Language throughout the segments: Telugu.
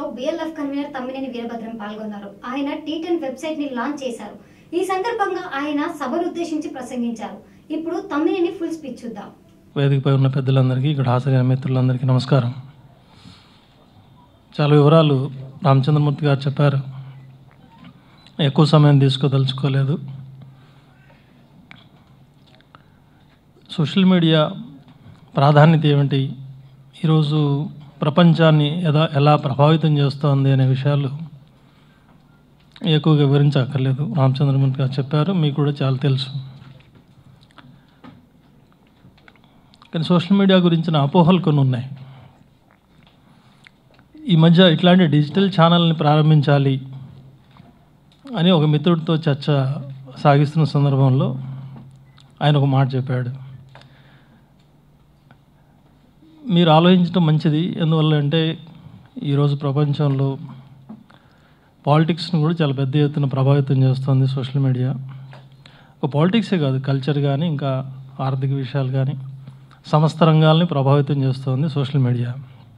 బిఎల్ఎఫ్ కన్వీనర్ తమ్మినేని వీరభద్రం పాల్గొన్నారు ఆయన టీ టెన్ వెబ్సైట్ ని లాంచ్ చేశారు ఈ సందర్భంగా ఆయన సభను ఉద్దేశించి ప్రసంగించారు ఇప్పుడు తమ్మినేని ఫుల్ స్పీచ్ చూద్దాం వేదికపై ఉన్న పెద్దలందరికీ ఇక్కడ హాజరైన మిత్రులందరికీ నమస్కారం చాలా వివరాలు రామచంద్రమూర్తి గారు చెప్పారు ఎక్కువ సమయం తీసుకోదలుచుకోలేదు సోషల్ మీడియా ప్రాధాన్యత ఏమిటి ఈరోజు ప్రపంచాన్ని ఎలా ఎలా ప్రభావితం చేస్తోంది అనే విషయాలు ఎక్కువగా వివరించక్కర్లేదు రామచంద్రమూర్తి గారు చెప్పారు మీకు కూడా చాలా తెలుసు కానీ సోషల్ మీడియా గురించిన అపోహలు కొన్ని ఉన్నాయి ఈ మధ్య ఇట్లాంటి డిజిటల్ ఛానల్ని ప్రారంభించాలి అని ఒక మిత్రుడితో చర్చ సాగిస్తున్న సందర్భంలో ఆయన ఒక మాట చెప్పాడు మీరు ఆలోచించడం మంచిది ఎందువల్ల అంటే ఈరోజు ప్రపంచంలో పాలిటిక్స్ని కూడా చాలా పెద్ద ఎత్తున ప్రభావితం చేస్తుంది సోషల్ మీడియా ఒక పాలిటిక్సే కాదు కల్చర్ కానీ ఇంకా ఆర్థిక విషయాలు కానీ సమస్త రంగాల్ని ప్రభావితం చేస్తుంది సోషల్ మీడియా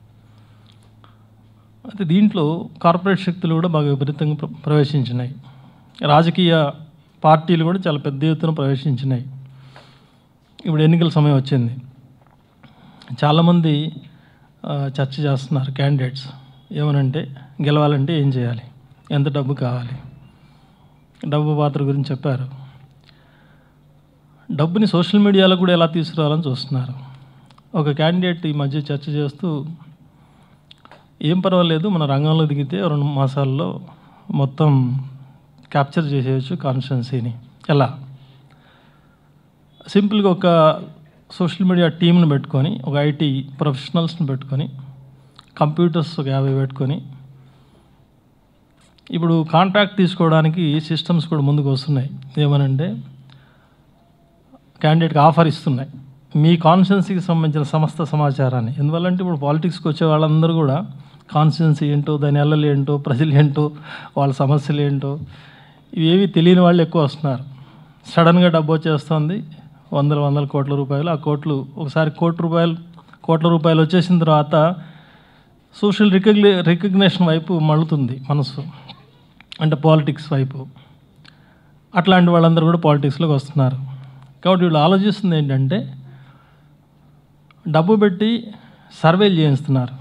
అయితే దీంట్లో కార్పొరేట్ శక్తులు కూడా బాగా విపరీతంగా ప్ర- ప్రవేశించినాయి రాజకీయ పార్టీలు కూడా చాలా పెద్ద ఎత్తున ప్రవేశించినాయి ఇప్పుడు ఎన్నికల సమయం వచ్చింది చాలామంది ఆ, చర్చ చేస్తున్నారు క్యాండిడేట్స్ ఏమనంటే గెలవాలంటే ఏం చేయాలి ఎంత డబ్బు కావాలి డబ్బు పాత్ర గురించి చెప్పారు డబ్బుని సోషల్ మీడియాలో కూడా ఎలా తీసుకురావాలని చూస్తున్నారు ఒక క్యాండిడేట్ ఈ మధ్య చర్చ చేస్తూ ఏం పర్వాలేదు మన రంగంలో దిగితే రెండు మాసాల్లో మొత్తం క్యాప్చర్ చేసేయచ్చు కాన్స్టిట్యున్సీని ఎలా సింపుల్గా ఒక సోషల్ మీడియా టీంని పెట్టుకొని ఒక ఐటీ ప్రొఫెషనల్స్ని పెట్టుకొని కంప్యూటర్స్ ఒక యాభై పెట్టుకొని ఇప్పుడు కాంట్రాక్ట్ తీసుకోవడానికి సిస్టమ్స్ కూడా ముందుకు వస్తున్నాయి ఏమనంటే క్యాండిడేట్కి ఆఫర్ ఇస్తున్నాయి మీ కాన్స్టిట్యున్సీకి సంబంధించిన సమస్త సమాచారాన్ని ఎందువల్లంటే ఇప్పుడు పాలిటిక్స్కి వచ్చే వాళ్ళందరూ కూడా కాన్స్టిట్యున్సీ ఏంటో దాని ఎల్లలు ఏంటో ప్రజలు ఏంటో వాళ్ళ సమస్యలు ఏంటో ఇవేవి తెలియని వాళ్ళు ఎక్కువ వస్తున్నారు సడన్గా డబ్బు వచ్చేస్తుంది వందల వందల కోట్ల రూపాయలు ఆ కోట్లు ఒకసారి కోటి రూపాయలు కోట్ల రూపాయలు వచ్చేసిన తర్వాత సోషల్ రికగ్ని రికగ్నేషన్ వైపు మళ్ళుతుంది మనసు అంటే పాలిటిక్స్ వైపు అట్లాంటి వాళ్ళందరూ కూడా పాలిటిక్స్లోకి వస్తున్నారు కాబట్టి వీళ్ళు ఆలోచిస్తుంది ఏంటంటే డబ్బు పెట్టి సర్వేలు చేయిస్తున్నారు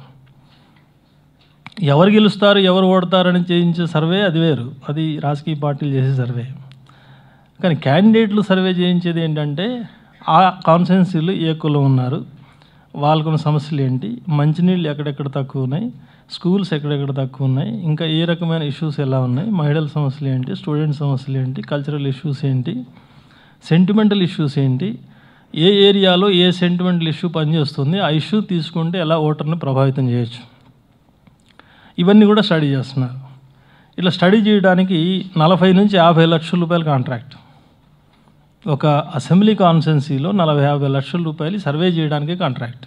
ఎవరు గెలుస్తారు ఎవరు ఓడతారని చేయించే సర్వే అది వేరు అది రాజకీయ పార్టీలు చేసే సర్వే కానీ క్యాండిడేట్లు సర్వే చేయించేది ఏంటంటే ఆ కాన్స్టిట్యున్సీలు ఏ కులం ఉన్నారు వాళ్ళకున్న సమస్యలు ఏంటి మంచినీళ్ళు ఎక్కడెక్కడ తక్కువ ఉన్నాయి స్కూల్స్ ఎక్కడెక్కడ తక్కువ ఉన్నాయి ఇంకా ఏ రకమైన ఇష్యూస్ ఎలా ఉన్నాయి మహిళల సమస్యలు ఏంటి స్టూడెంట్ సమస్యలు ఏంటి కల్చరల్ ఇష్యూస్ ఏంటి సెంటిమెంటల్ ఇష్యూస్ ఏంటి ఏ ఏరియాలో ఏ సెంటిమెంటల్ ఇష్యూ పనిచేస్తుంది ఆ ఇష్యూ తీసుకుంటే ఎలా ఓటర్ని ప్రభావితం చేయొచ్చు ఇవన్నీ కూడా స్టడీ చేస్తున్నారు ఇట్లా స్టడీ చేయడానికి నలభై నుంచి యాభై లక్షల రూపాయల కాంట్రాక్ట్ ఒక అసెంబ్లీ కాన్స్టెన్సీలో నలభై యాభై లక్షల రూపాయలు సర్వే చేయడానికి కాంట్రాక్ట్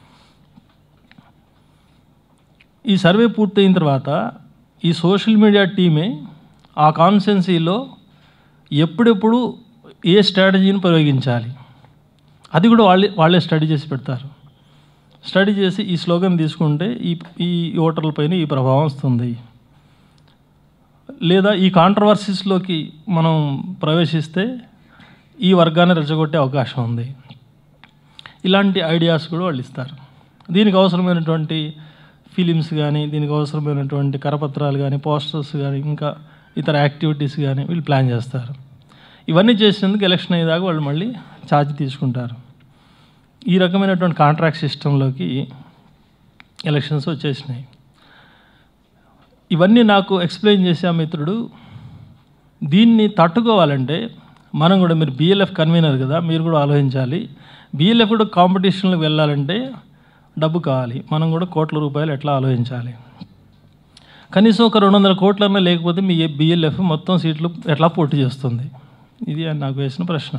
ఈ సర్వే పూర్తయిన తర్వాత ఈ సోషల్ మీడియా టీమే ఆ కాన్స్టెన్సీలో ఎప్పుడెప్పుడు ఏ స్ట్రాటజీని ప్రయోగించాలి అది కూడా వాళ్ళే వాళ్ళే స్టడీ చేసి పెడతారు స్టడీ చేసి ఈ స్లోగన్ తీసుకుంటే ఈ ఈ ఓటర్లపైన ఈ ప్రభావం వస్తుంది లేదా ఈ కాంట్రవర్సీస్లోకి మనం ప్రవేశిస్తే ఈ వర్గాన్ని రెచ్చగొట్టే అవకాశం ఉంది ఇలాంటి ఐడియాస్ కూడా వాళ్ళు ఇస్తారు దీనికి అవసరమైనటువంటి ఫిలిమ్స్ కానీ దీనికి అవసరమైనటువంటి కరపత్రాలు కానీ పోస్టర్స్ కానీ ఇంకా ఇతర యాక్టివిటీస్ కానీ వీళ్ళు ప్లాన్ చేస్తారు ఇవన్నీ చేసేందుకు ఎలక్షన్ అయ్యేదాకా వాళ్ళు మళ్ళీ ఛార్జ్ తీసుకుంటారు ఈ రకమైనటువంటి కాంట్రాక్ట్ సిస్టంలోకి ఎలక్షన్స్ వచ్చేసినాయి ఇవన్నీ నాకు ఎక్స్ప్లెయిన్ చేసే ఆ మిత్రుడు దీన్ని తట్టుకోవాలంటే మనం కూడా మీరు బిఎల్ఎఫ్ కన్వీనర్ కదా మీరు కూడా ఆలోచించాలి బిఎల్ఎఫ్ కూడా కాంపిటీషన్లకు వెళ్ళాలంటే డబ్బు కావాలి మనం కూడా కోట్ల రూపాయలు ఎట్లా ఆలోచించాలి కనీసం ఒక రెండు వందల కోట్లన్నా లేకపోతే మీ బిఎల్ఎఫ్ మొత్తం సీట్లు ఎట్లా పోటీ చేస్తుంది ఇది ఆయన నాకు వేసిన ప్రశ్న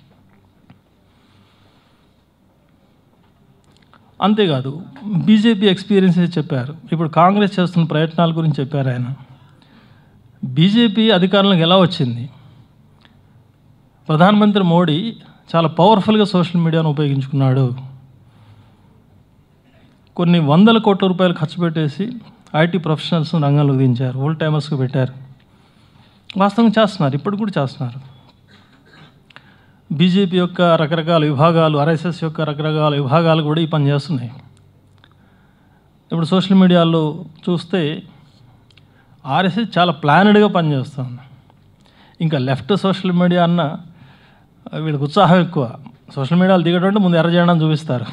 అంతేకాదు బీజేపీ ఎక్స్పీరియన్సెస్ చెప్పారు ఇప్పుడు కాంగ్రెస్ చేస్తున్న ప్రయత్నాల గురించి చెప్పారు ఆయన బీజేపీ అధికారంలోకి ఎలా వచ్చింది ప్రధానమంత్రి మోడీ చాలా పవర్ఫుల్గా సోషల్ మీడియాను ఉపయోగించుకున్నాడు కొన్ని వందల కోట్ల రూపాయలు ఖర్చు పెట్టేసి ఐటీ ప్రొఫెషనల్స్ రంగంలోకి దించారు ఓల్డ్ టైమర్స్కి పెట్టారు వాస్తవంగా చేస్తున్నారు ఇప్పుడు కూడా చేస్తున్నారు బీజేపీ యొక్క రకరకాల విభాగాలు ఆర్ఎస్ఎస్ యొక్క రకరకాల విభాగాలు కూడా ఈ పని చేస్తున్నాయి ఇప్పుడు సోషల్ మీడియాలో చూస్తే ఆర్ఎస్ఎస్ చాలా ప్లానెడ్గా పనిచేస్తుంది ఇంకా లెఫ్ట్ సోషల్ మీడియా అన్న వీళ్ళకి ఉత్సాహం ఎక్కువ సోషల్ మీడియాలో దిగడం అంటే ముందు ఎర్ర జెండాను చూపిస్తారు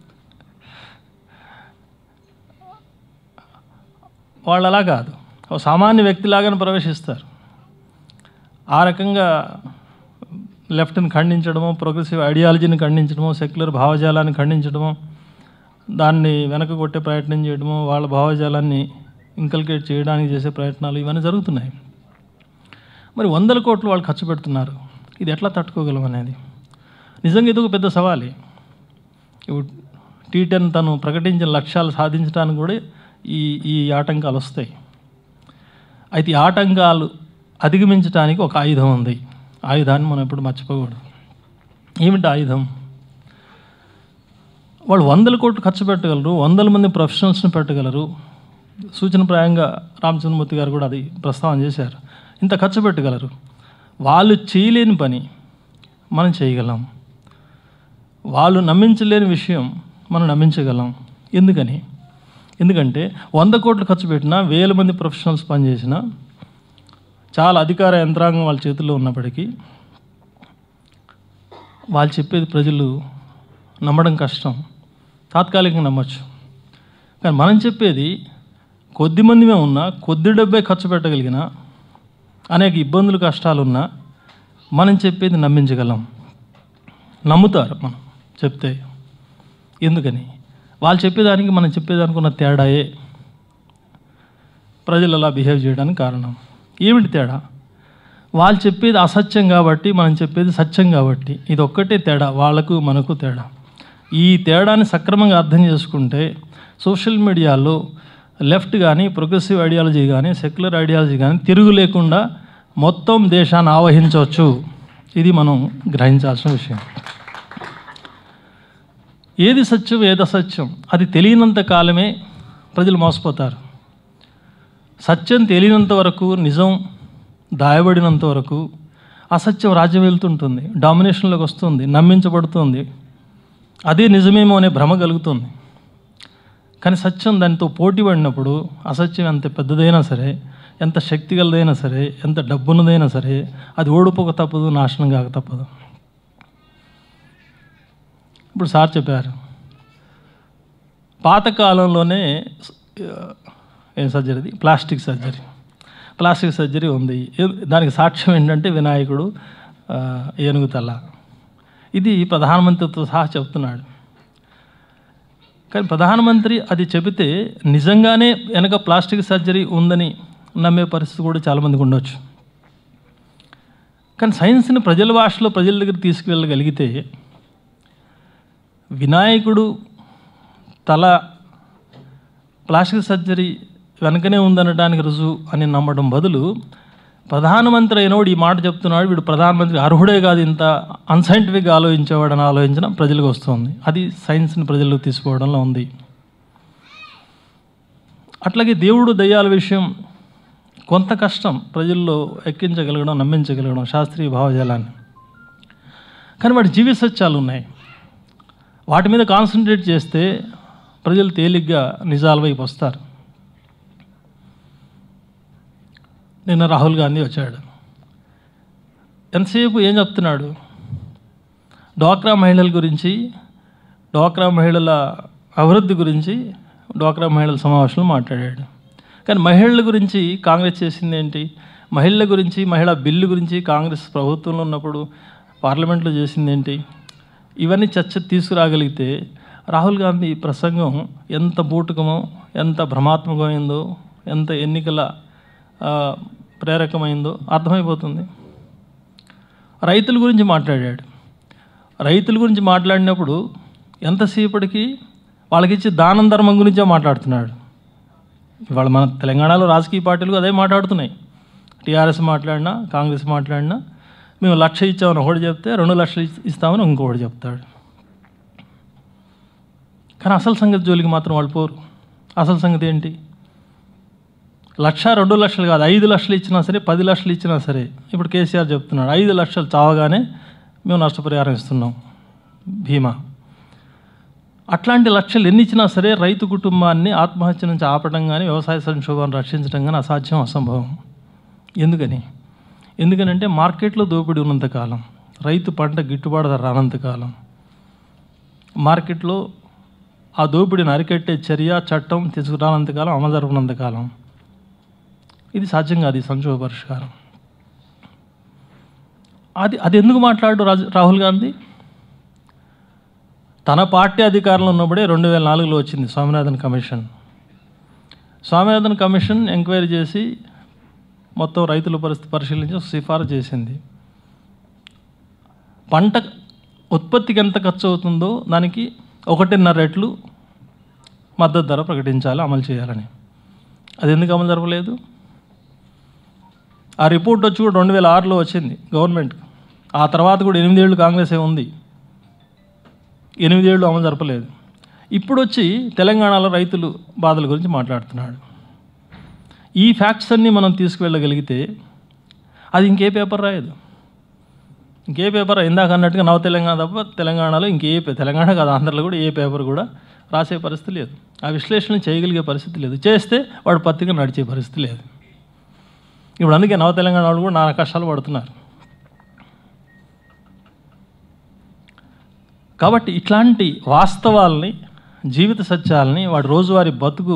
వాళ్ళు అలా కాదు ఒక సామాన్య వ్యక్తిలాగానే ప్రవేశిస్తారు ఆ రకంగా లెఫ్ట్ని ఖండించడము ప్రోగ్రెసివ్ ఐడియాలజీని ఖండించడము సెక్యులర్ భావజాలాన్ని ఖండించడము దాన్ని వెనక కొట్టే ప్రయత్నం చేయడము వాళ్ళ భావజాలాన్ని ఇంకల్కేట్ చేయడానికి చేసే ప్రయత్నాలు ఇవన్నీ జరుగుతున్నాయి మరి వందల కోట్లు వాళ్ళు ఖర్చు పెడుతున్నారు ఇది ఎట్లా తట్టుకోగలం అనేది నిజంగా ఇది ఒక పెద్ద సవాలే ఇప్పుడు టీ టెన్ తను ప్రకటించిన లక్ష్యాలు సాధించడానికి కూడా ఈ ఈ ఆటంకాలు వస్తాయి అయితే ఈ ఆటంకాలు అధిగమించడానికి ఒక ఆయుధం ఉంది ఆయుధాన్ని మనం ఎప్పుడు మర్చిపోకూడదు ఏమిటి ఆయుధం వాళ్ళు వందల కోట్లు ఖర్చు పెట్టగలరు వందల మంది ప్రొఫెషనల్స్ని పెట్టగలరు సూచనప్రాయంగా రామచంద్రమూర్తి గారు కూడా అది ప్రస్తావన చేశారు ఇంత ఖర్చు పెట్టగలరు వాళ్ళు చేయలేని పని మనం చేయగలం వాళ్ళు నమ్మించలేని విషయం మనం నమ్మించగలం ఎందుకని ఎందుకంటే వంద కోట్లు ఖర్చు పెట్టినా వేల మంది ప్రొఫెషనల్స్ పనిచేసినా చాలా అధికార యంత్రాంగం వాళ్ళ చేతుల్లో ఉన్నప్పటికీ వాళ్ళు చెప్పేది ప్రజలు నమ్మడం కష్టం తాత్కాలికంగా నమ్మచ్చు కానీ మనం చెప్పేది కొద్ది మందిమే ఉన్నా కొద్ది డబ్బే ఖర్చు పెట్టగలిగిన అనేక ఇబ్బందులు కష్టాలు ఉన్నా మనం చెప్పేది నమ్మించగలం నమ్ముతారు మనం చెప్తే ఎందుకని వాళ్ళు చెప్పేదానికి మనం చెప్పేదానికి ఉన్న తేడాయే ప్రజలు అలా బిహేవ్ చేయడానికి కారణం ఏమిటి తేడా వాళ్ళు చెప్పేది అసత్యం కాబట్టి మనం చెప్పేది సత్యం కాబట్టి ఇది ఒక్కటే తేడా వాళ్ళకు మనకు తేడా ఈ తేడాని సక్రమంగా అర్థం చేసుకుంటే సోషల్ మీడియాలో లెఫ్ట్ కానీ ప్రోగ్రెసివ్ ఐడియాలజీ కానీ సెక్యులర్ ఐడియాలజీ కానీ తిరుగు లేకుండా మొత్తం దేశాన్ని ఆవహించవచ్చు ఇది మనం గ్రహించాల్సిన విషయం ఏది సత్యం ఏది అసత్యం అది తెలియనంత కాలమే ప్రజలు మోసపోతారు సత్యం తెలియనంత వరకు నిజం దాయబడినంత వరకు అసత్యం రాజ్యం వెళ్తుంటుంది డామినేషన్లోకి వస్తుంది నమ్మించబడుతుంది అదే నిజమేమో అనే భ్రమ కలుగుతుంది కానీ సత్యం దానితో పోటీ పడినప్పుడు అసత్యం ఎంత పెద్దదైనా సరే ఎంత శక్తి గలదైనా సరే ఎంత డబ్బున్నదైనా సరే అది ఓడిపోక తప్పదు నాశనం కాక తప్పదు ఇప్పుడు సార్ చెప్పారు పాతకాలంలోనే ఏం surgery plastic surgery plastic surgery ఉంది ఏ- దానికి సాక్ష్యం ఏంటంటే వినాయకుడు ఆ, ఏనుగు తల ఇది ప్రధానమంత్రితో సహా చెప్తున్నాడు కానీ ప్రధానమంత్రి అది చెబితే నిజంగానే వెనక ప్లాస్టిక్ సర్జరీ ఉందని నమ్మే పరిస్థితి కూడా చాలామందికి ఉండొచ్చు కానీ సైన్స్ని ప్రజల భాషలో ప్రజల దగ్గర తీసుకువెళ్ళగలిగితే వినాయకుడు తల ప్లాస్టిక్ సర్జరీ వెనకనే ఉందనడానికి రుజువు అని నమ్మడం బదులు ప్రధానమంత్రి అయినవాడు ఈ మాట చెప్తున్నాడు వీడు ప్రధానమంత్రి అర్హుడే కాదు ఇంత అన్సైంటిఫిక్గా ఆలోచించేవాడని ఆలోచించిన ప్రజలకు వస్తుంది అది సైన్స్ని ప్రజలకు తీసుకోవడంలో ఉంది అట్లాగే దేవుడు దయ్యాల విషయం కొంత కష్టం ప్రజల్లో ఎక్కించగలగడం నమ్మించగలగడం శాస్త్రీయ భావజాలాన్ని కానీ వాటి జీవిత సత్యాలు ఉన్నాయి వాటి మీద కాన్సన్ట్రేట్ చేస్తే ప్రజలు తేలిగ్గా నిజాల వైపు వస్తారు నిన్న రాహుల్ గాంధీ వచ్చాడు ఎంతసేపు ఏం చెప్తున్నాడు డ్వాక్రా మహిళల గురించి డ్వాక్రా మహిళల అభివృద్ధి గురించి డ్వాక్రా మహిళల సమావేశంలో మాట్లాడాడు కానీ మహిళల గురించి కాంగ్రెస్ చేసింది ఏంటి మహిళల గురించి మహిళా బిల్లు గురించి కాంగ్రెస్ ప్రభుత్వంలో ఉన్నప్పుడు పార్లమెంట్లో చేసింది ఏంటి ఇవన్నీ చర్చ తీసుకురాగలిగితే రాహుల్ గాంధీ ప్రసంగం ఎంత బూటకమో ఎంత భ్రమాత్మకమైందో ఎంత ఎన్నికల ఆ, ప్రేరకమైందో అర్థమైపోతుంది రైతుల గురించి మాట్లాడాడు రైతుల గురించి మాట్లాడినప్పుడు ఎంతసేపటికి వాళ్ళకిచ్చే దానం ధర్మం గురించే మాట్లాడుతున్నాడు ఇవాళ మన తెలంగాణలో రాజకీయ పార్టీలు అదే మాట్లాడుతున్నాయి టీఆర్ఎస్ మాట్లాడినా కాంగ్రెస్ మాట్లాడినా మేము లక్ష ఇచ్చామని ఒకటి చెప్తే రెండు లక్షలు ఇస్- ఇస్తామని ఇంకొకటి చెప్తాడు కానీ అసలు సంగతి జోలికి మాత్రం వాళ్ళు పోరు అసలు సంగతి ఏంటి లక్ష రెండు లక్షలు కాదు ఐదు లక్షలు ఇచ్చినా సరే పది లక్షలు ఇచ్చినా సరే ఇప్పుడు కేసీఆర్ చెప్తున్నాడు ఐదు లక్షలు చావగానే మేము నష్టపరిహారం ఇస్తున్నాం భీమా అట్లాంటి లక్షలు ఎన్ని ఇచ్చినా సరే రైతు కుటుంబాన్ని ఆత్మహత్య నుంచి ఆపడం కానీ వ్యవసాయ సంక్షోభాన్ని రక్షించడం కానీ అసాధ్యం అసంభవం ఎందుకని ఎందుకనంటే మార్కెట్లో దోపిడీ ఉన్నంతకాలం రైతు పంట గిట్టుబాటు ధర రానంతకాలం మార్కెట్లో ఆ దోపిడీని అరికట్టే చర్య చట్టం తీసుకురానంతకాలం అమలు జరపనంతకాలం ఇది సాధ్యం కాదు ఈ సంక్షోభ పరిష్కారం అది అది ఎందుకు మాట్లాడు రాజు రాహుల్ గాంధీ తన పార్టీ అధికారంలో ఉన్నప్పుడే రెండు వేల నాలుగులో వచ్చింది Swaminathan commission Swaminathan commission enquiry చేసి మొత్తం రైతుల పరిస్థితి పరిశీలించి ఒక సిఫారసు చేసింది పంట ఉత్పత్తికి ఎంత ఖర్చు అవుతుందో దానికి ఒకటిన్నర రెట్లు మద్దతు ధర ప్రకటించాలి అమలు చేయాలని అది ఎందుకు అమలు జరపలేదు ఆ రిపోర్ట్ వచ్చి కూడా రెండు వేల ఆరులో వచ్చింది గవర్నమెంట్ ఆ తర్వాత కూడా ఎనిమిదేళ్ళు కాంగ్రెసే ఉంది ఎనిమిదేళ్ళు అమలు జరపలేదు ఇప్పుడు వచ్చి తెలంగాణలో రైతులు బాధల గురించి మాట్లాడుతున్నాడు ఈ ఫ్యాక్ట్స్ అన్నీ మనం తీసుకువెళ్ళగలిగితే అది ఇంకే పేపర్ రాయదు ఇంకే పేపర్ ఇందాక అన్నట్టుగా నవ తెలంగాణ తప్ప తెలంగాణలో ఇంకే పే- తెలంగాణ కాదు ఆంధ్రలో కూడా ఏ పేపర్ కూడా రాసే పరిస్థితి లేదు ఆ విశ్లేషణ చేయగలిగే పరిస్థితి లేదు చేస్తే వాడు పత్రిక నడిచే పరిస్థితి లేదు ఇప్పుడు అందుకే నవ తెలంగాణ వాళ్ళు కూడా నానా కష్టాలు పడుతున్నారు కాబట్టి ఇట్లాంటి వాస్తవాల్ని జీవిత సత్యాలని వాడి రోజువారీ బతుకు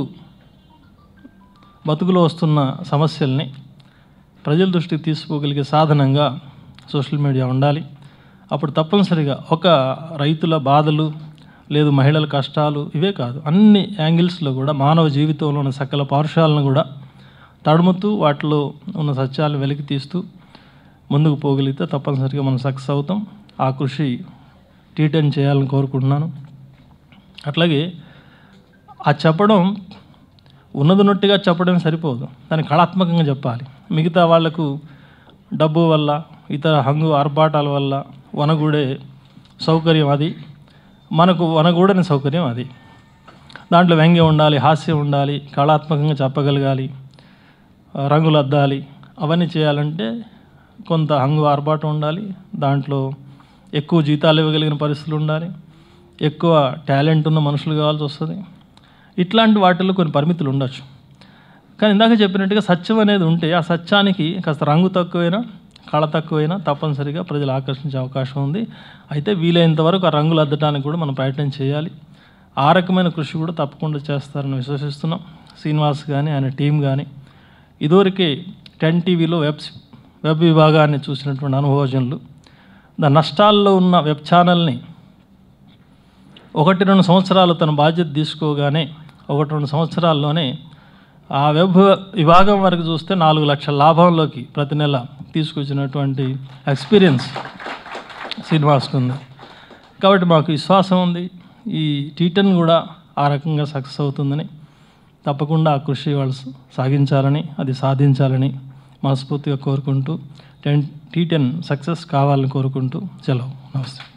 బతుకులో వస్తున్న సమస్యల్ని ప్రజల దృష్టికి తీసుకోగలిగే సాధనంగా సోషల్ మీడియా ఉండాలి అప్పుడు తప్పనిసరిగా ఒక రైతుల బాధలు లేదు మహిళల కష్టాలు ఇవే కాదు అన్ని యాంగిల్స్లో కూడా మానవ జీవితంలో ఉన్న సకల పార్శ్వాలను కూడా తడుముతూ వాటిలో ఉన్న సత్యాలను వెలికి తీస్తూ ముందుకు పోగలిగితే తప్పనిసరిగా మనం సక్సెస్ అవుతాం ఆ కృషి టీటెన్ చేయాలని కోరుకుంటున్నాను అట్లాగే ఆ చెప్పడం ఉన్నదిన్నట్టుగా చెప్పడం సరిపోదు దాన్ని కళాత్మకంగా చెప్పాలి మిగతా వాళ్లకు డబ్బు వల్ల ఇతర హంగు ఆర్భాటాల వల్ల వనగూడే సౌకర్యం అది మనకు వనగూడని సౌకర్యం అది దాంట్లో వ్యంగ్యం ఉండాలి హాస్యం ఉండాలి కళాత్మకంగా చెప్పగలగాలి ఆ, రంగులు అద్దాలి అవన్నీ చేయాలంటే కొంత హంగు ఆర్భాటం ఉండాలి దాంట్లో ఎక్కువ జీతాలు ఇవ్వగలిగిన పరిస్థితులు ఉండాలి ఎక్కువ టాలెంట్ ఉన్న మనుషులు కావాల్సి వస్తుంది ఇట్లాంటి వాటిల్లో కొన్ని పరిమితులు ఉండొచ్చు కానీ ఇందాక చెప్పినట్టుగా సత్యం అనేది ఉంటే ఆ సత్యానికి కాస్త రంగు తక్కువైనా కళ తక్కువైనా తప్పనిసరిగా ప్రజలు ఆకర్షించే అవకాశం ఉంది అయితే వీలైనంత వరకు ఆ రంగులు అద్దటానికి కూడా మనం ప్రయత్నం చేయాలి ఆ రకమైన కృషి కూడా తప్పకుండా చేస్తారని విశ్వసిస్తున్నాం శ్రీనివాస్ కానీ ఆయన టీం కానీ ఇదివరకే టెన్ టీవీలో వెబ్ వెబ్ విభాగాన్ని చూసినటువంటి అనుభవజనులు దాని నష్టాల్లో ఉన్న వెబ్ ఛానల్ని ఒకటి రెండు సంవత్సరాలు తన బాధ్యత తీసుకోగానే ఒకటి రెండు సంవత్సరాల్లోనే ఆ వెబ్ విభాగం వరకు చూస్తే నాలుగు లక్షల లాభంలోకి ప్రతి నెల తీసుకొచ్చినటువంటి ఎక్స్పీరియన్స్ శ్రీనివాస్కి ఉంది కాబట్టి మాకు విశ్వాసం ఉంది ఈ టీటన్ కూడా ఆ రకంగా సక్సెస్ అవుతుందని తప్పకుండా ఆ కృషి వాళ్ళు సాగించాలని అది సాధించాలని మనస్ఫూర్తిగా కోరుకుంటూ టెన్ టీ టెన్ సక్సెస్ కావాలని కోరుకుంటూ సెలవు నమస్తే